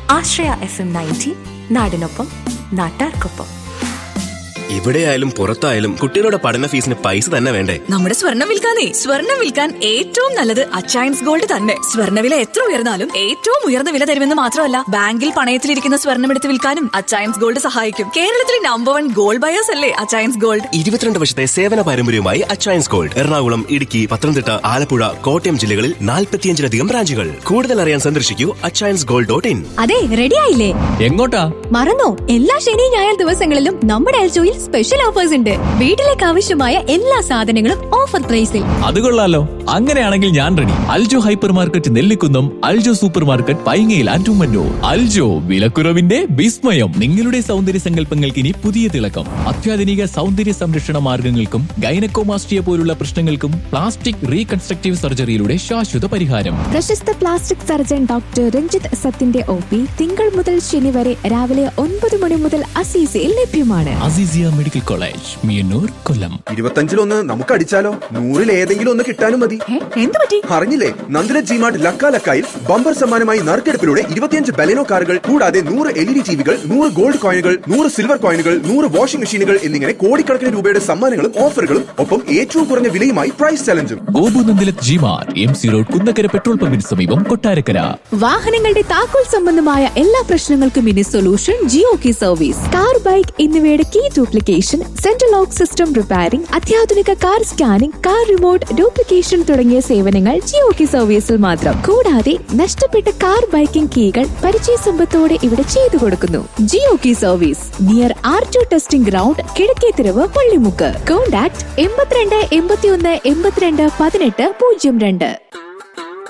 ആശ്രയ F M ninety നാടിനൊപ്പം നാട്ടാർക്കൊപ്പം ഇവിടെയായാലും പുറത്തായാലും കുട്ടികളുടെ പഠന ഫീസിന് പൈസ തന്നെ വേണ്ടേ നമ്മുടെ സ്വർണം വിൽക്കാനേ സ്വർണം വിൽക്കാൻ ഏറ്റവും നല്ലത് അച്ചയൻസ് ഗോൾഡ് തന്നെ സ്വർണ്ണവില എത്ര ഉയർന്നാലും ഏറ്റവും ഉയർന്ന വില തരുമെന്ന് മാത്രമല്ല ബാങ്കിൽ പണയത്തിലിരിക്കുന്ന സ്വർണം എടുത്ത് വിൽക്കാനും അച്ചയൻസ് ഗോൾഡ് സഹായിക്കും കേരളത്തിലെ നമ്പർ വൺ ഗോൾഡ് ബയേഴ്സ് അല്ലേ അച്ചയൻസ് ഗോൾഡ് ഇരുപത്തിരണ്ട് വർഷത്തെ സേവന പാരമ്പര്യവുമായി അച്ചയൻസ് ഗോൾഡ് എറണാകുളം ഇടുക്കി പത്തനംതിട്ട ആലപ്പുഴ കോട്ടയം ജില്ലകളിൽ നാൽപ്പത്തിയഞ്ചിലധികം ബ്രാഞ്ചുകൾ കൂടുതൽ അറിയാൻ സന്ദർശിക്കൂ അച്ചയൻസ് ഗോൾഡ് ഡോട്ട് ഇൻ അതെ റെഡി ആയില്ലേ എങ്ങോട്ടാ മറന്നോ എല്ലാ ശനി ഞായർ ദിവസങ്ങളിലും നമ്മുടെ എൽജോയിൽ സ്പെഷ്യൽ ഓഫേഴ്സ് ഉണ്ട് വീട്ടിലേക്ക് ആവശ്യമായ എല്ലാ സാധനങ്ങളും ഓഫർ പ്രൈസിൽ അത് കൊള്ളാലോ അങ്ങനെയാണെങ്കിൽ ഞാൻ ready Aljo hyper market Nellikunnam Aljo super market പൈങ്ങയിൽ ആൻഡുമന്നൂർ അൽജോ വിലക്കുറവിന്റെ വിസ്മയം നിങ്ങളുടെ സൗന്ദര്യ സങ്കല്പങ്ങൾക്ക് ഇനി പുതിയ തിളക്കം അത്യാധുനിക സൗന്ദര്യ സംരക്ഷണ മാർഗങ്ങൾക്കും ഗൈനക്കോമാസ്ട്രിയ പോലുള്ള പ്രശ്നങ്ങൾക്കും പ്ലാസ്റ്റിക് റീകൺസ്ട്രക്റ്റീവ് സർജറിയിലൂടെ ശാശ്വത പരിഹാരം പ്രശസ്ത പ്ലാസ്റ്റിക് സർജൻ ഡോക്ടർ രഞ്ജിത്ത് സത്തിന്റെ ഒ പി തിങ്കൾ മുതൽ ശനി വരെ രാവിലെ ഒൻപത് മണി മുതൽ അസീസയിൽ ലഭ്യമാണ് അസീസിയ മെഡിക്കൽ കോളേജ് മിയന്നൂർ കൊല്ലം ഇരുപത്തഞ്ചിലൊന്ന് നമുക്ക് അടിച്ചാലോ നൂറിൽ ഏതെങ്കിലും ഒന്ന് കിട്ടാനും മതി എന്ത് പറ്റി അറിഞ്ഞില്ലേ നന്ദില ജിമാർട്ട് ലക്ക ലക്കായിൽ ബമ്പർ സമ്മാനമായി നറുക്കെടുപ്പിലൂടെ ഇരുപത്തിയഞ്ച് ബലെനോ കാറുകൾ കൂടാതെ നൂറ് എൽ ഇ ഡി ടിവികൾ നൂറ് ഗോൾഡ് കോയിനുകൾ നൂറ് സിൽവർ കോയിനുകൾ നൂറ് വാഷിംഗ് മെഷീനുകൾ എന്നിങ്ങനെ കോടിക്കണക്കിന് രൂപയുടെ സമ്മാനങ്ങളും ഓഫറുകളും ഒപ്പം ഏറ്റവും കുറഞ്ഞ വിലയുമായി പ്രൈസ് ചലഞ്ചും Gopu Nandilath G mart M C road Kunnakkara petrol പമ്പിന് സമീപം കൊട്ടാരക്കര വാഹനങ്ങളുടെ താക്കോൽ സംബന്ധമായ എല്ലാ പ്രശ്നങ്ങൾക്കും ഇനി solution Jio key service car bike എന്നിവയുടെ key duplication central lock system repairing അത്യാധുനിക car scanning car remote duplication തുടങ്ങിയ സേവനങ്ങൾ ജിയോ കി സർവീസിൽ മാത്രം കൂടാതെ നഷ്ടപ്പെട്ട കാർ ബൈക്കിംഗ് കീകൾ പരിചയ സമ്പത്തോടെ ഇവിടെ ചെയ്തു കൊടുക്കുന്നു Jio key service near R T testing ground Kizhakkethiravu Pallimukku contact എൺപത്തിരണ്ട് എൺപത്തിയൊന്ന് എൺപത്തിരണ്ട് പതിനെട്ട് പൂജ്യം രണ്ട്